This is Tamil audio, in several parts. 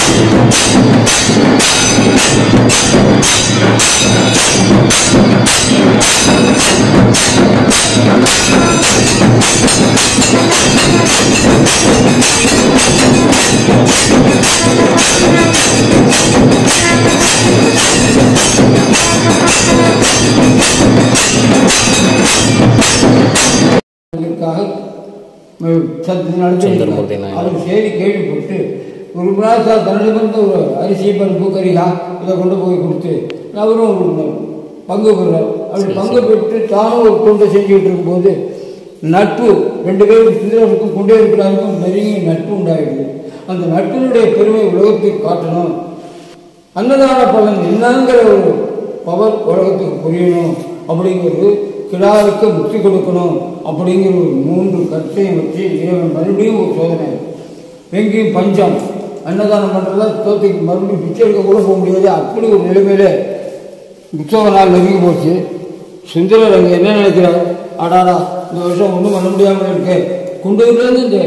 இதற்காக அஹ், சத்து நடத்தி சுந்தரமூர்த்தி நாயனார். அவர் செய்தி கேள்விப்பட்டு ஒரு பிராசா தன்னிடமிருந்து ஒரு அரிசி பருப்பு கரிகா இதை கொண்டு போய் கொடுத்து அவரும் ஒரு பங்கு பெறார் அப்படி பங்கு பெற்று தானும் ஒரு தொண்டை செஞ்சுக்கிட்டு இருக்கும்போது நட்பு ரெண்டு பேரும் சிந்தனருக்கும் கொண்டே இருக்கிறாருக்கும் நெருங்கிய நட்பு உண்டாயிடுது அந்த நட்பினுடைய பெருமை உலகத்துக்கு காட்டணும் அன்னதான பலன் என்னங்கிற ஒரு பவர் உலகத்துக்கு புரியணும் அப்படிங்கிறது கிடாவுக்கு முக்தி கொடுக்கணும் அப்படிங்கிற ஒரு மூன்று கருத்தையும் வச்சு இறைவன் மறுபடியும் ஒரு சோதனை எங்கேயும் பஞ்சம் அன்னதானம் பண்ணுறதா தோத்துக்கு மறுபடியும் பிச்சை எடுக்க கூட போக முடியாது அப்படி ஒரு நிலைமையில உற்சவ நாள் நெருங்கி போச்சு சுந்தரர் அங்கே என்ன நினைக்கிறார் அடாடா இந்த வருஷம் ஒன்றும் பண்ண முடியாமல் இருக்கு குண்டூர்லேருந்து இந்த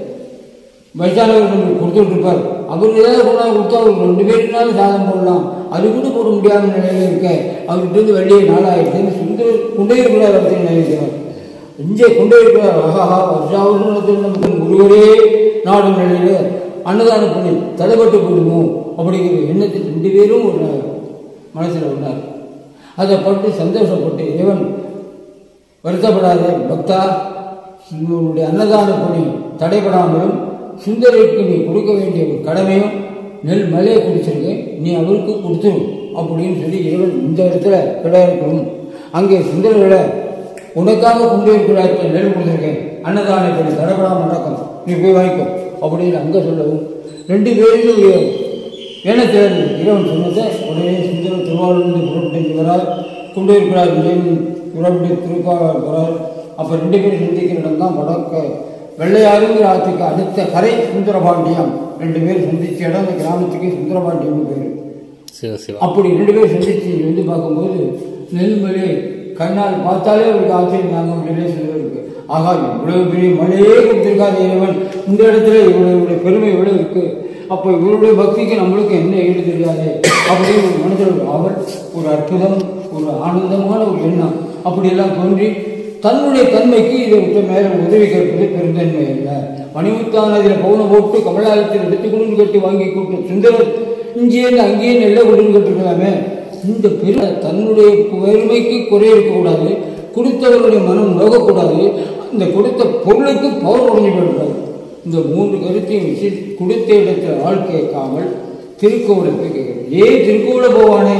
வயசானவர் நம்மளுக்கு கொடுத்துட்டு இருப்பார் அவர் ஏதாவது கொண்டாந்து கொடுத்தா ஒரு ரெண்டு பேருக்குனாலும் சாதம் போடலாம் அது கூட போட முடியாத நிலையில இருக்க அவர்கிட்ட இருந்து வெள்ளிய நாளாயிடுச்சுன்னு சுந்தர் கொண்டே இருக்கிறார் அப்படின்னு நினைக்கிறார் இங்கே கொண்டே இருக்கிறார் ஆஹா வருஷாவசனத்தில் நமக்கு ஒருவரே நாடும் நிலையில அன்னதான பண்ணி தடைப்பட்டு போடுமோ அப்படிங்கிற எண்ணத்தில் ரெண்டு பேரும் ஒரு மனசில் உள்ளார் அதை பட்டு சந்தோஷப்பட்டு இறைவன் வருத்தப்படாத பக்தா உன்னுடைய அன்னதான பணி தடைபடாமலும் சுந்தரிக்கு நீ கொடுக்க வேண்டிய ஒரு கடமையும் நெல் மலையை குடிச்சிருக்கேன் நீ அவருக்கு கொடுத்துரு அப்படின்னு சொல்லி இறைவன் இந்த இடத்துல கிடையாதும் அங்கே சுந்தரர்களை உனக்காக கொண்டு இருக்கிறார் நெல் கொடுத்துருக்கேன் அன்னதான பணி தடைபடாமல் நடக்கும் நீ போய் வாங்கிக்கோ அப்படின்னு அங்கே சொல்லவும் ரெண்டு பேரும் ஏனத்தில் இறைவன் சொன்னதை உடனே சுந்தர திருவாரூர்ந்து புறப்பட்டு வரார் கொண்டு இருக்கிறார் இறைவன் புறப்பட்டு திருப்பாளர் போகிறார் அப்போ ரெண்டு பேரும் சந்திக்கிற இடம் தான் வடக்க வெள்ளையாறுங்கிற ஆற்றுக்கு அடுத்த கரை சுந்தரபாண்டியம் ரெண்டு பேரும் சந்திச்ச இடம் அந்த கிராமத்துக்கு சுந்தரபாண்டியம்னு பேர் சிவ சிவா அப்படி ரெண்டு பேரும் சந்திச்சு வந்து பார்க்கும்போது நெல்மலை கண்ணால் பார்த்தாலே அவருக்கு ஆச்சரியம் நாங்கள் உடனே சொல்லிருக்கு ஆகா இவ்வளவு பெரிய மழையே கொடுத்திருக்காத இறைவன் இந்த இடத்துல இவ்வளவு இவ்வளவு பெருமை இவ்வளவு இருக்கு அப்போ இவருடைய பக்திக்கு நம்மளுக்கு என்ன ஈடு தெரியாது அப்படின்னு ஒரு மனதில் ஒரு அவள் ஒரு அற்புதம் ஒரு ஆனந்தமான ஒரு எண்ணம் அப்படியெல்லாம் தோன்றி தன்னுடைய தன்மைக்கு இதை விட்டு மேலே உதவி கேட்பது பெருந்தன்மை அல்ல மணிமுத்தானதில் பவுனை போட்டு கமலாலயத்தில் எடுத்து கொடுன்னு கட்டி வாங்கி கூட்டு சுந்தரர் இங்கேருந்து அங்கேயே நெல்ல கொடுன்னு கட்டிருக்கலாமே இந்த பெரு தன்னுடைய பெருமைக்கு குறை இருக்கக்கூடாது கொடுத்தவருடைய மனம் நோகக்கூடாது அந்த கொடுத்த பொருளுக்கு பவர் உடஞ்சி போயிடக்கூடாது இந்த மூன்று கருத்தையும் வச்சு கொடுத்த இடத்துல ஆள் கேட்காமல் திருக்கோவிலுக்கு கேட்கிறது ஏன் திருக்கோவில போவானே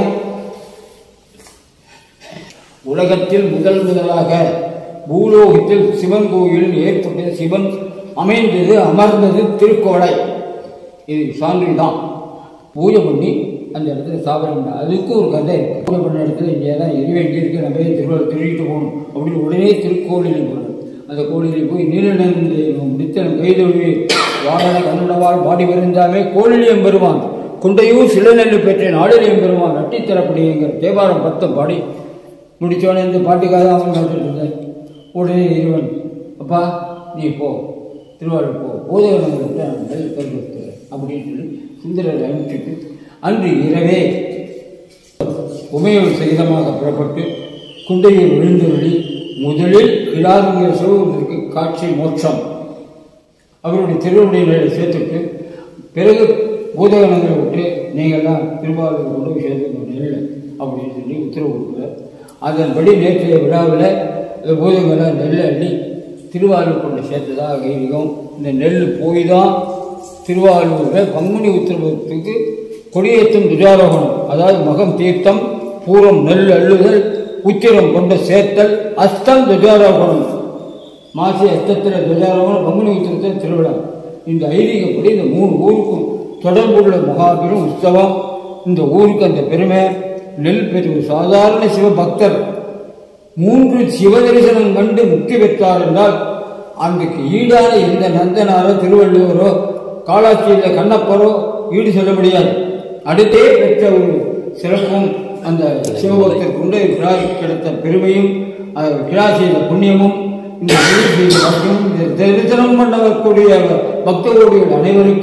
உலகத்தில் முதல் முதலாக பூலோகத்தில் சிவன் கோயிலில் ஏற்பட்டது சிவன் அமைந்தது அமர்ந்தது திருக்கோளை இது சான்று தான் பூஜை பண்ணி அந்த இடத்துல சாப்பிட அதுக்கு ஒரு கதை இருக்கு பூஜை பண்ண இடத்துல இங்கே தான் எரிவேண்டி இருக்கு நம்ம திருவள்ளுவர் திருடிட்டு போகணும் அப்படின்னு உடனே திருக்கோவிலில் போனார் அந்த கோவிலில் போய் நீலநந்தி முடித்தன் கைதொழி வாழன கண்ணுடவால் பாடி வருந்தாமே கோழிலியம் பெறுவான் குண்டையூர் சிலநெல்லு பெற்றேன் ஆளிலியம் பெறுவான் நட்டித்தரப்படிங்கிற தேவாரம் பத்தம் பாடி முடித்தவனே இந்த பாட்டுக்காக அவன் காத்துட்டு இருந்தார் உடனே இறைவன் அப்பா நீ போ திருவாரூர் போ போதவனங்கிட்ட நெல் கருது அப்படின்னு சொல்லி சுந்தரரை அனுப்பிச்சிட்டு அன்று இரவே உமையோடு சகிதமாக புறப்பட்டு குண்டையில் விழுந்தவழி முதலில் கிடாருங்கிற சிவபெருமனுக்கு காட்சி மோட்சம் அவருடைய திருவடிகளை சேர்த்துட்டு பிறகு பூதகணங்களை விட்டு நீங்கள்லாம் திருவாரூர் கொண்டு போய் சேர்த்து நெல் அப்படின்னு சொல்லி உத்தரவு கொடுக்குறார் அதன்படி நேற்றைய விழாவில் இந்த பூதங்களை நெல் அள்ளி திருவாரூர் கொண்டு சேர்த்ததாக ஐதீகம் இந்த நெல் போய் தான் திருவாரூரில் பங்குனி உத்தரவுக்கு கொடியேற்றும் துஜாரோகணம் அதாவது மகம் தீர்த்தம் பூரம் நெல் அள்ளுதல் உத்திரம் கொண்டு சேர்த்தல் அஸ்தம் துஜாரோகணம் மாசி அஸ்தத்தில் துஜாரோகணம் பங்குனி உத்திரத்தில் திருவிழா இந்த ஐதீகப்படி இந்த மூணு ஊருக்கும் தொடர்புள்ள மகாபெரும் உற்சவம் இந்த ஊருக்கு அந்த பெருமை நெல் பெரு சாதாரண சிவபக்தர் மூன்று சிவ தரிசனம் கண்டு முக்தி பெற்றார் என்றால் அன்றைக்கு ஈடான எந்த நந்தனாரோ திருவள்ளுவரோ காலாட்சியில் கண்ணப்பரோ ஈடு சொல்ல முடியாது அடுத்தே பெற்ற ஒரு சிறப்பும் அந்த சிவபக்தர் கொண்டு விழா கிடைத்த பெருமையும் அஹ், விழா செய்த புண்ணியமும் இந்த ஊர் செய்த பாக்கியமும் இந்த தரிசனம் பண்ணக்கூடிய பக்தர்களுடைய அனைவருக்கும்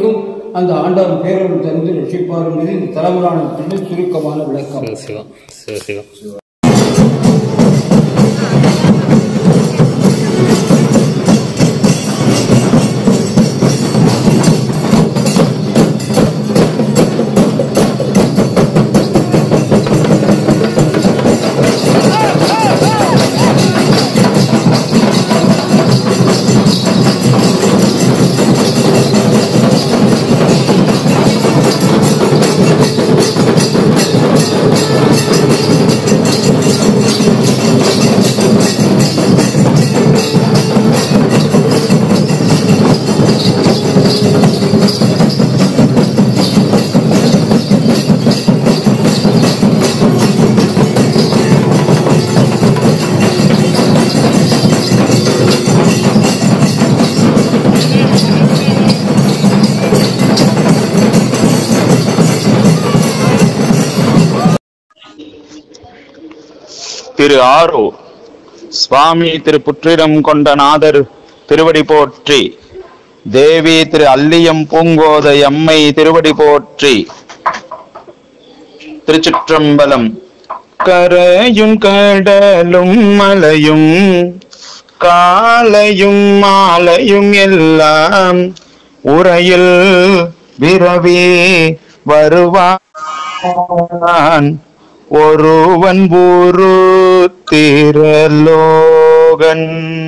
அந்த ஆண்டவன் பேரொரு தந்து ரட்சிப்பார் என்பது இந்த தலைமுறானத்தின் சுருக்கமான விளக்கம் சிவம் சிவ சிவம் திரு ஆரோ சுவாமி திரு புற்றிடம் கொண்ட நாதர் திருவடி போற்றி தேவி திரு அல்லியம் பூங்கோதை அம்மை திருவடி போற்றி திருச்சிற்றம்பலம் கரையும் கடலும் மலையும் காலையும் மாலையும் எல்லாம் உரையில் விரவி வருவான் ஒருவன் ஊரு திரலோகன்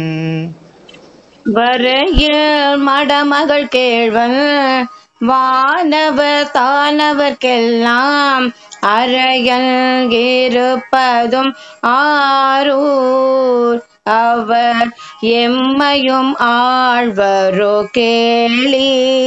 வரையில் மடமகள் கேழ்வன் வானவர் தானவர்க்கெல்லாம் அறையல் இருப்பதும் ஆரூர் அவர் எம்மையும் ஆழ்வரோ கேளி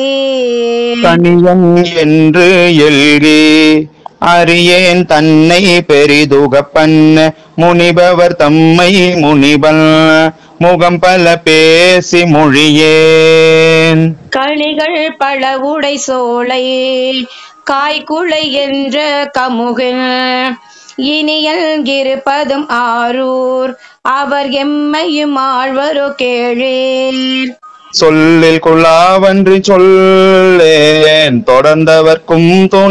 தனியன் என்று எல்கி அறியேன் தன்னை பெரிதுகப்பன் முனிபவர் தம்மை முனிபல் முகம் பல பேசி மொழியேன் களிகள் பல உடை சோலை காய்குலை என்ற கமுகில் இனியல் இருப்பதும் ஆரூர் அவர் எம்மையும் ஆழ்வரோ கேளீர் சொல்லில் குழாவன்றி சொல்லேன் தொடர்ந்தவர்க்கும்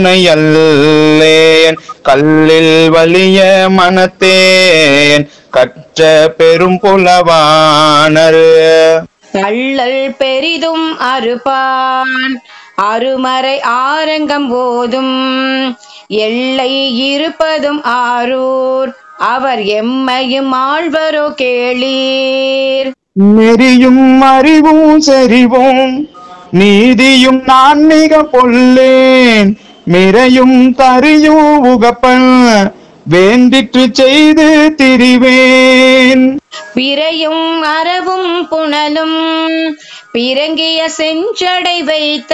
துணையல்லேன் கல்லில் வலிய மனத்தேன் கற்ற பெரும் புலவானர் அள்ளல் பெரிதும் அறுப்பான் அருமறை ஆரங்கம் போதும் எல்லை இருப்பதும் ஆரூர் அவர் எம்மையும் ஆழ்வரோ கேளீர் நெறியும் அறிவும் செறிவும் நீதியும் நான் மிக பொல்லேன் மிரையும் தரியும் உகப்பன் வேண்டிற்று செய்து திரிவேன் பிறையும் அறவும் புனலும் பிறங்கிய செஞ்சடை வைத்த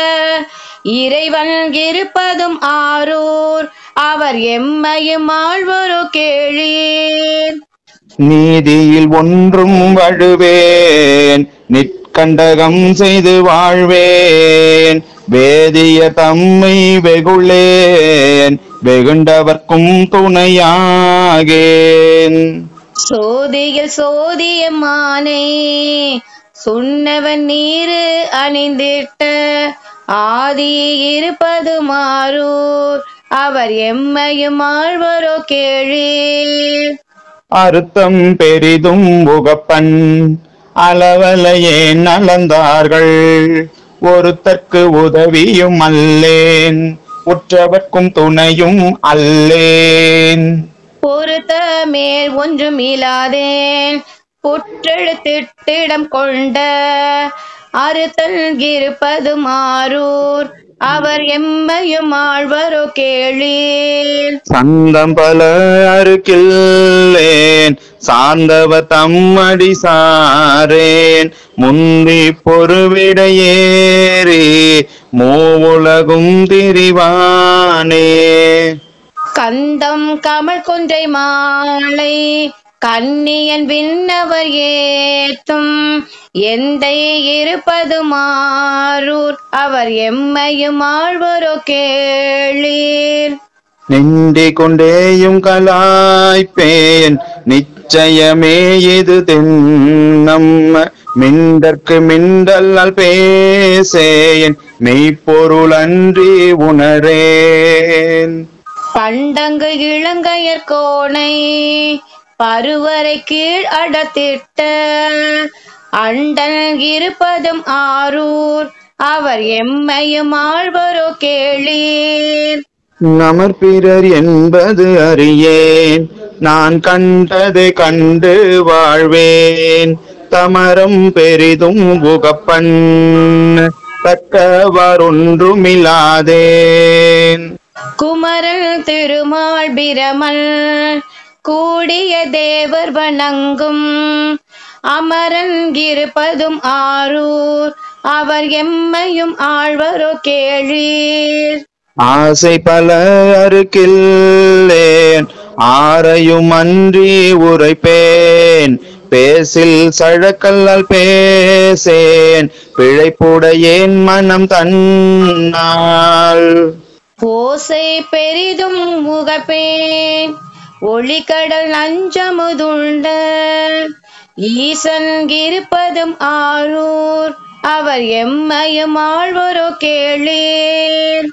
இறைவன் இருப்பதும் ஆரூர் அவர் எம்மையும் ஆழ்வரோ கேளீர் நீதியில் ஒன்றும் வழுவேன் நிற்கண்டகம் செய்து வாழ்வேன் வேதிய தம்மை வெகுளேன் வெகுண்டவர்க்கும் துணையாகேன் சோதியில் சோதியமானே சுண்ணவன் நீரு அணிந்திட்ட ஆதி இருப்பது மாறூர் அவர் எம்மையும் ஆழ்வரோ கேளீர் அறுத்தம் பெரிதும் உகப்பன் அளவலையே நலந்தார்கள் ஒருத்தற்கு உதவியும் அல்லேன் உற்றவர்க்கும் துணையும் அல்லேன் பொறுத்த மேல் ஒன்றும் இல்லாதேன் புற்றெழுத்திட்டிடம் கொண்ட அறுத்தல் இருப்பது மாறூர் அவர் எம்மையும் ஆழ்வரோ கேளீர் சந்தம் பல அருக்கில்லேன் சார்ந்தவ தம்மடி சாரேன் முந்தி பொறுவிடையேறி மூவுலகும் திரிவானே கந்தம் கமல் கொன்றை மாலை கண்ணியன் விண்ணவர் ஏத்தும் எந்தை இருப்பது மாறூர் அவர் எம்மையும் ஆழ்வரோ கேளீர் நின்றி கொண்டேயும் கலாய்ப்பேன் நிச்ச நிச்சயமே இது திண்ணம் மிண்டற்கு மிண்டல்லால் பேசேன் மெய்ப்பொருளன்றி உணரேன் பண்டங்கு இளங்கையர் கோணை பருவரை கீழ் அடத்திட்ட அண்டன் இருப்பதும் ஆரூர் அவர் எம்மையும் ஆழ்வரோ கேளீர் நமர் பிறர் என்பது அறியேன் நான் கண்டது கண்டு வாழ்வேன் தமரம் பெரிதும் உகப்பன் தக்கவரொன்றுமில்லாதேன் குமரன் திருமால் பிரமல் கூடிய தேவர் வணங்கும் அமரன் இருப்பதும் ஆரூர் அவர் எம்மையும் ஆழ்வரோ கேளீர் ஆசை பல அருக்கில்லேன் ஆரையும் அன்றி உரைப்பேன் பேசில் சழக்கல்லால் பேசேன் பிழைப்புடையேன் மனம் தன்னால் ஓசை பெரிதும் முகப்பேன் ஒளிக்கடல் நஞ்சமுதுண்ட ஈசன் இருப்பதும் ஆரூர் அவர் எம்மையும் ஆழ்வரோ கேளீர்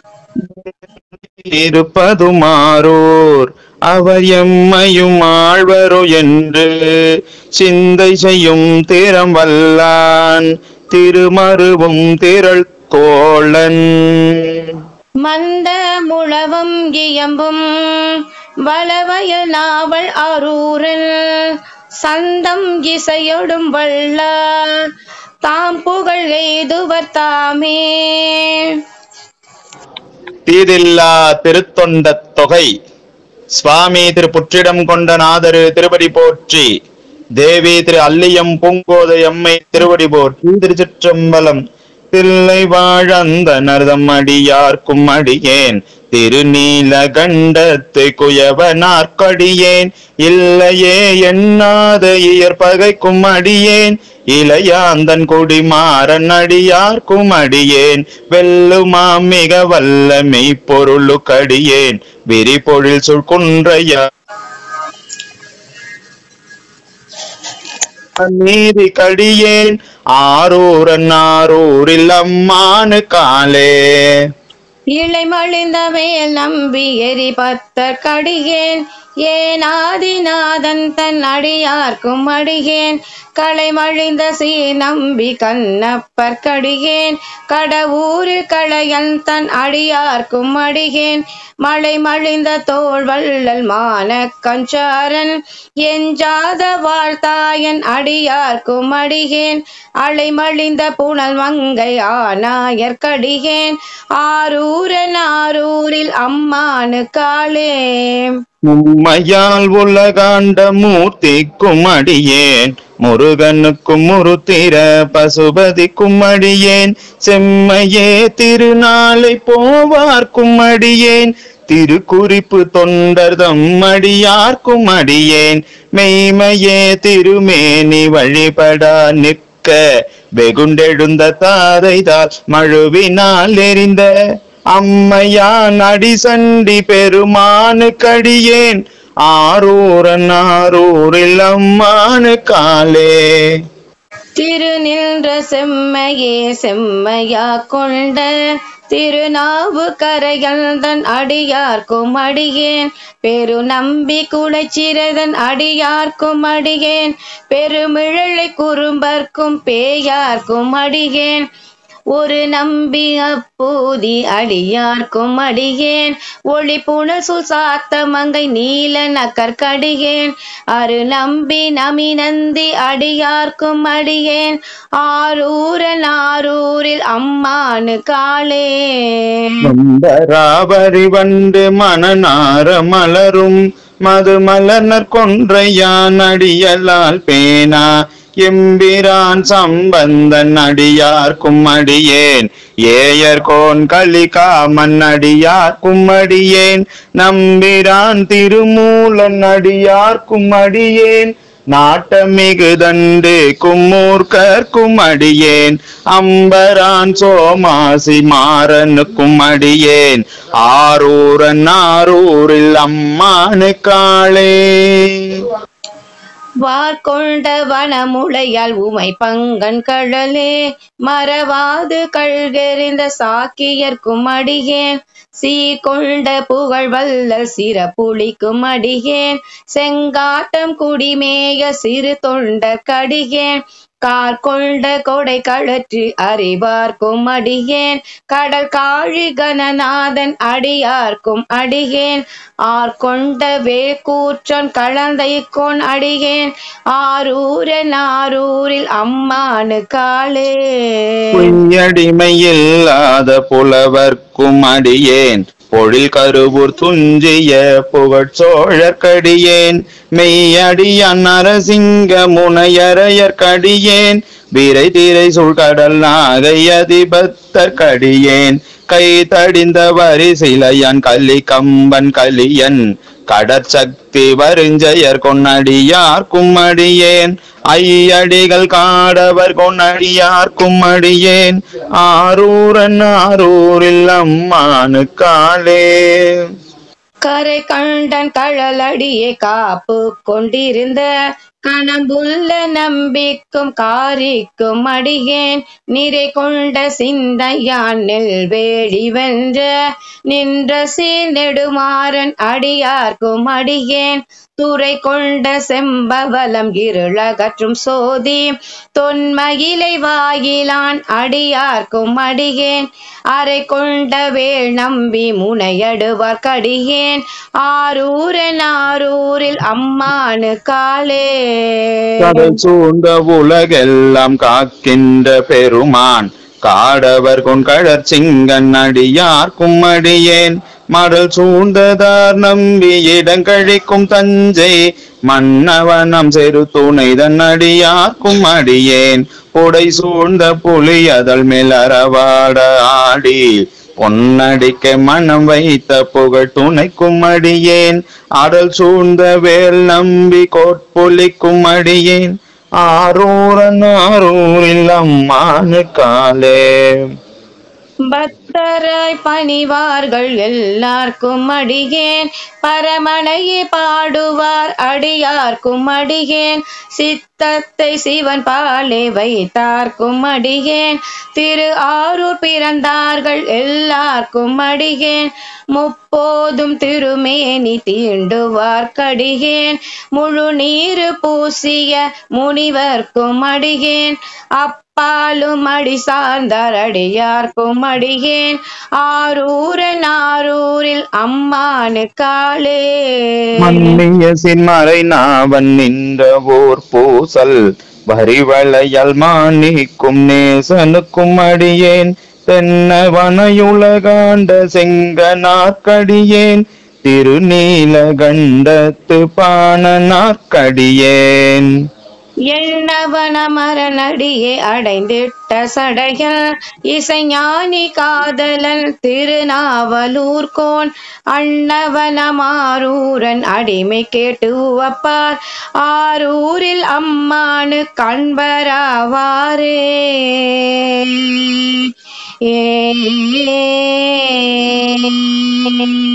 இருப்பதுமாறோர் அவர் எம்மையும் ஆழ்வரோ என்று சிந்தை செய்யும் திறம் வல்லான் திருமருவும் திரள் தோழன் மந்த முழவும் இயம்பும் வளவயல் நாவல் அரூரன் சந்தம் இசையொடும் வல்ல தாம் புகழ் எய்துவர் தாமே தீதில்லா திருத்தொண்ட தொகை சுவாமி திரு புற்றிடம் கொண்ட நாதரு திருப்படி போற்றி தேவி திரு அல்லியம் பூங்கோதை அம்மை திருவடி போற்றி திருச்சிற்றம்பலம் தில்லை வாழந்த நர்தம் அடியார்க்கும் அடியேன் திருநீலகண்டத்து குயவ நாற்கடியேன் இல்லையே எண்ணாத இயற்பகைக்கும் அடியேன் இளையாந்தன் குடிமாறன் அடியார்க்கும் அடியேன் வெல்லுமாம் மிக வல்ல மெய்ப்பொருளுக்கடியேன் விரிபொழில் சுழ்குன்றையா நீதி கடியேன் ஆரூரன் ஆரூரில் அம்மானு காலே இளை மழிந்தவேல் நம்பி எரி பத்தர் கடிகேன் ஏனாதிநாதன் தன் அடியார்க்கும் அடிகேன் களை மழிந்த சீ நம்பி கண்ணப்பர் கடிகேன் கடவுரில் களையன் தன் அடியார்க்கும் அடிகேன் மழை மழிந்த தோள் வள்ளல் மான கஞ்சாரன் எஞ்சாத வாழ்த்தாயன் அடியார்க்கும் அடிகேன் அலை மழிந்த புனல் மங்கை ஆனாயர் கடிகேன் ஆரூரன் ஆரூரில் அம்மானு காளே மும்மையால் உலகாண்ட மூர்த்திக்கும் அடியேன் முருகனுக்கும் முருத்திர பசுபதிக்கும் அடியேன் செம்மையே திருநாளை போவார்க்கும் அடியேன் திருக்குறிப்பு தொண்டர்தம் அடியார்க்கும் அடியேன் மெய்மையே திருமேனி வழிபடா நிற்க வெகுண்டெழுந்த தாதைதால் மழுவினால் எரிந்த அம்மையான் அடிசண்டி பெருமானு கடியேன் ஆரூரன் ஆரூரில் அம்மானு காலே திரு நின்ற செம்மையே செம்மையா கொண்ட திருநாவு கரையந்தன் அடியார்க்கும் அடியேன் பெரு நம்பி குலைச்சிறதன் அடியார்க்கும் அடியேன் பெருமிழலை குறும்பர்க்கும் பேயார்க்கும் அடியேன் ஒரு நம்பி அப்பூதி அடியார்க்கும் அடியேன் ஒளி புனசுல் சாத்த மங்கை நீல நக்கற்கடியேன் அரு நம்பி நமி நந்தி அடியார்க்கும் அடியேன் ஆரூரன் ஆரூரில் அம்மானு காளே வந்தராவரி வண்டு மணநார மலரும் மது மலர்னர் கொன்றையான் அடியலால் பேனா எம்பிரான் சம்பந்தன் அடியார்க்கும் அடியேன் ஏயர்கோன் கலிகாமன் அடியார்க்கும் அடியேன் நம்பிரான் திருமூலன் அடியார்க்கும் அடியேன் நாட்டமிகு தண்டு கும்மூர்க்கர்க்கும் அடியேன் அம்பரான் சோமாசி மாறனுக்கும் அடியேன் ஆரூரன் ஆரூரில் அம்மானு காளே வார்கொண்ட வனமுளையால் உமை பங்கன் கழலே மறவாது கழ்கெறிந்த சாக்கியர்க்கும் அடியேன் சீர்கொண்ட புகழ் வல்லல் சிறப்புளிக்கும் அடியேன் செங்காட்டம் குடிமேய சிறு தொண்டர் கடியேன் கார் கொண்ட கொடை கழற்று அறிவார்க்கும் அடியேன் கடல் காழி கணநாதன் அடியார்க்கும் அடியேன் ஆர் கொண்ட வேக்கூற்றன் கலந்தை கொன் அடியேன் ஆரூரன் ஆரூரில் அம்மானு காளே பொய்யடிமையில்லாத புலவர்க்கும் அடியேன் பொழில் கருவூர் துஞ்சிய புகழ் சோழற்கடியேன் மெய்யடியான் நரசிங்க முனையரையற்கடியேன் வீரை தீரை சூழ்கடல் நாகை அதிபத்தற்கடியேன் கை தடிந்த வரிசிலையான் கலி கம்பன் கலியன் கடற்சக்தி வருஞ்செயர் கொன்னடியார்க்கும் அடியேன் ஐயடிகள் காடவர் கொன்னடியார்க்கும் அடியேன் ஆரூரன் ஆரூரில் அம்மானு காலே கரை கண்டன் கழலடியே காப்பு கொண்டிருந்த கணம்புள்ள நம்பிக்கும் காரிக்கும் அடியேன் நிறை கொண்ட சிந்தையான் நெல்வேலி வென்ற நின்ற சீர் நெடுமாறன் அடியார்க்கும் அடியேன் துறை கொண்ட செம்பவலம் இருளகற்றும் சோதி தொன்மயிலை வாயிலான் அடியார்க்கும் அடியேன் அரை கொண்ட வேள் நம்பி முனையடுவார் கடியேன் ஆரூரன் ஆரூரில் அம்மானு காலே கடல் சூழ்ந்த உலகெல்லாம் காக்கின்ற பெருமான் காடவர் கொண்கழற் சிங்கன் அடியார்க்கும் அடியேன் மடல் சூழ்ந்ததார் நம்பி இடங்கழிக்கும் தஞ்சை மன்னவனம் செரு துணைதன் அடியார்க்கும் அடியேன் புடை சூழ்ந்த புலி அதழ் மேல் அறவாட ஆடி பொன்னடிக்க மனம் வைத்த புகழ் துணைக்கும் அடியேன் அடல் சூழ்ந்த வேல் நம்பி கோட்பொலிக்கும் அடியேன் ஆரூரன் ஆரூரில் அம்மானு காலே பக்தராய் பணிவார்கள் எல்லார்க்கும் அடியேன் பரமனையே பாடுவார் அடியார்க்கும் அடியேன் சித்தத்தை சிவன் பாலே வைத்தார்க்கும் அடியேன் திரு ஆரூர் பிறந்தார்கள் எல்லார்க்கும் அடியேன் முப்போதும் திருமேனி தீண்டுவார் கடியேன் முழு நீரு பூசிய முனிவர்க்கும் அடியேன் அப்பாலும் அடி சார்ந்தார் அடியார்க்கும் அடியேன் ஆரூரன் ஆரூரில் அம்மானு காளே மன்னிய சின்மறை நாவன் நின்ற ஓர் பூசல் வரிவளையல் மாணிக்கும் நேசனுக்கும் அடியேன் தென்னவனையுலகாண்ட செங்கனார்க்கடியேன் திருநீலகண்டத்து பாணனார்க்கடியேன் எண்ணவன மரணடியே அடைந்திட்ட சடையல் இசைஞானி காதலன் திருநாவலூர்கோன் அண்ணவனமாரூரன் அடிமை கேட்டு உவப்பார் ஆரூரில் அம்மானு கண்பராவாரே ஏ